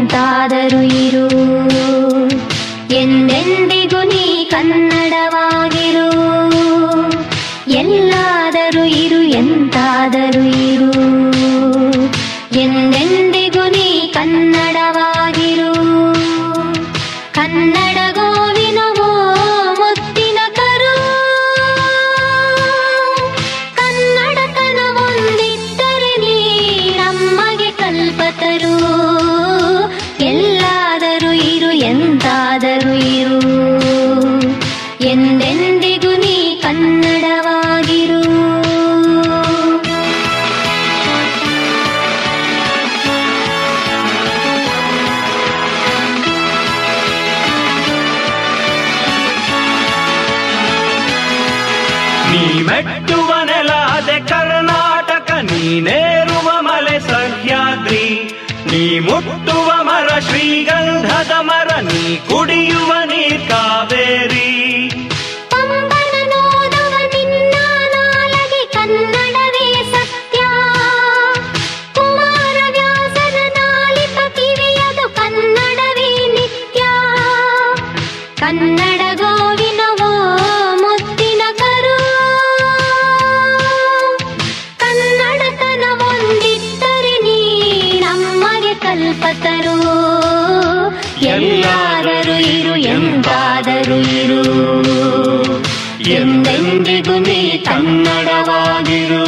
ಎಂತಾದರೂ ಇರು ಎಂದೆಂದಿಗೂ ನೀ ಕನ್ನಡವಾಗಿರು ಎಲ್ಲಾದರೂ ಇರು ಎಂತಾದರೂ ಇರು ಎಂದೆಂದಿಗೂ ನೀ ಕನ್ನಡವಾಗಿರು ಕನ್ನಡ ಗೋವಿನವೋ ಮುತ್ತಿನ ಕರು ಕನ್ನಡತನ ಒಂದಿದ್ದರೆ ನೀ ನಮಗೆ ಕಲ್ಪತರು ಎಲ್ಲಾದರೂ ಇರು ಎಂತಾದರೂ ಇರು ಎಂದೆಂದಿಗೂ ನೀ ಕನ್ನಡವಾಗಿರು ನೀ ಮೆಟ್ಟುವ ನೆಲದೆ ಕರ್ನಾಟಕ ನೀನೇರುವ ಮಲೆ ಸಹ್ಯಾದ್ರಿ ನೀ ಮುಟ್ಟುವ ಮರ ಶ್ರೀಗಂಧದ ಮರ ನೀ ಕುಡಿಯುವ ನೀರ್ ಕಾವೇರಿ ಪಂಪನ ನೋದವ ನಿನ್ನ ನಾಲಗೆ ಕನ್ನಡವೇ ಸತ್ಯ ಕುಮಾರ ವ್ಯಾಸನ ನಾಲಿಪ ಕಿವಿಯದು ಕನ್ನಡವೇ ನಿತ್ಯ ಕನ್ನಡ ಗೋವಿನವೋ ಮುತ್ತಿನ ಕರು ಕನ್ನಡತನ ಒಂದಿದ್ದರೆ ನೀ ನಮಗೆ ಕಲ್ಪತರು ಎಲ್ಲಾದರೂ ಇರು ಎಂತಾದರೂ ಇರು ಎಂದೆಂದಿಗೂ ನೀ ಕನ್ನಡವಾಗಿರು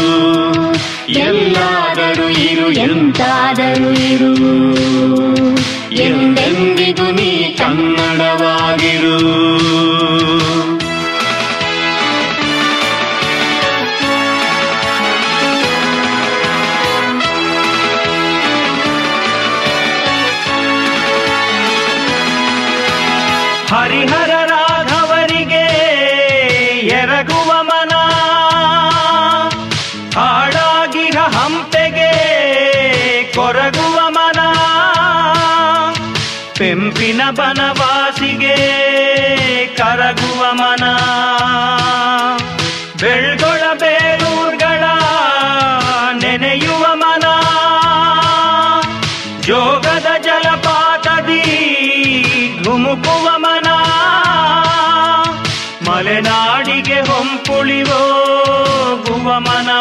ಎಲ್ಲಾದರೂ ಇರು ಎಂತಾದರೂ ಇರು ಎಂದೆಂದಿಗೂ ನೀ ಕನ್ನಡವಾಗಿರು ಹರಿಹರ ರಾಘವರಿಗೆ ಎರಗುವ ಮನ ಹಾಡಾಗಿಹ ಹಂಪೆಗೆ ಕೊರಗುವ ಮನ ಪೆಂಪಿನ ಬನವಾಸಿಗೆ ಕರಗುವ ಮನ ಬೆಳ್ಗೊಳ ಬೇಲೂರ್ಗಳ ನೆನೆಯುವ ಮನ ಜೋಗದ ಜಲಪಾತದಿ ಧುಮುಕುವ ಮನ ಮಲೆನಾಡಿಗೆ ಹೊಂಪುಳಿವೋಗುವ ಮನ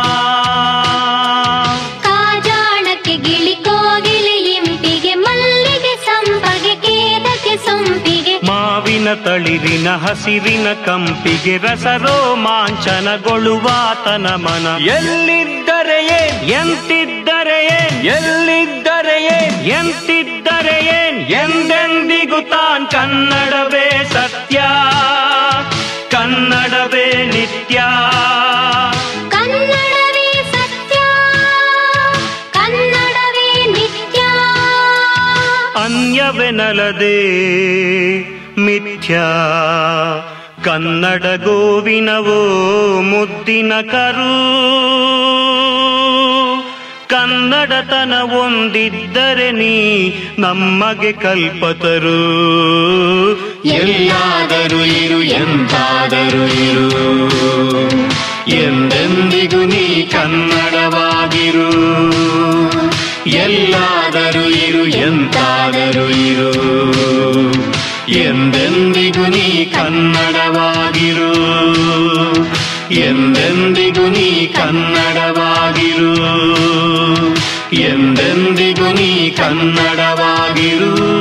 ಕಾಜಾಣಕ್ಕೆ ಗಿಳಿ ಕೋಗಿಲೆ ಇಂಪಿಗೆ ಮಲ್ಲಿಗೆ ಸಂಪಗೆ ಕೇದಕ್ಕೆ ಸೊಂಪಿಗೆ ಮಾವಿನ ತಳಿರಿನ ಹಸಿರಿನ ಕಂಪಿಗೆ ರಸರೋಮಾಂಚನಗೊಳ್ಳುವಾತನ ಮನ ಎಲ್ಲಿದ್ದರೆ ಏನ್ ಎಂತಿದ್ದರೆ ಏನ್ ಎಲ್ಲಿದ್ದರೆ ಏನ್ ಎಂತಿದ್ದರೆ ಏನ್ ಎಂದೆಂದಿಗೂ ತಾನ್ ಕನ್ನಡವೇ ಸತ್ಯ ಕನ್ನಡವೇ ನಿತ್ಯ ಕನ್ನಡವೇ ಸತ್ಯ ಕನ್ನಡವೇ ನಿತ್ಯ ಅನ್ಯವೆನಲದೆ ಮಿಥ್ಯ ಕನ್ನಡ ಗೋವಿನವೋ ಮುದ್ದಿನ ಕರು ಕನ್ನಡತನ ಒಂದಿದ್ದರೆ ನೀ ನಮಗೆ ಕಲ್ಪತರು ಎಲ್ಲಾದರೂ ಇರು ಎಂತಾದರೂ ಇರು ಎಂದೆಂದಿಗೂ ನೀ ಕನ್ನಡವಾಗಿರು ಎಲ್ಲಾದರೂ ಇರು ಎಂತಾದರೂ ಇರು ಎಂದೆಂದಿಗೂ ನೀ ಕನ್ನಡವಾಗಿರು ಎಂದೆಂದಿಗೂ ನೀ ಕನ್ನಡವಾಗಿರು ಎಂದೆಂದಿಗೂ ನೀ ಕನ್ನಡವಾಗಿರು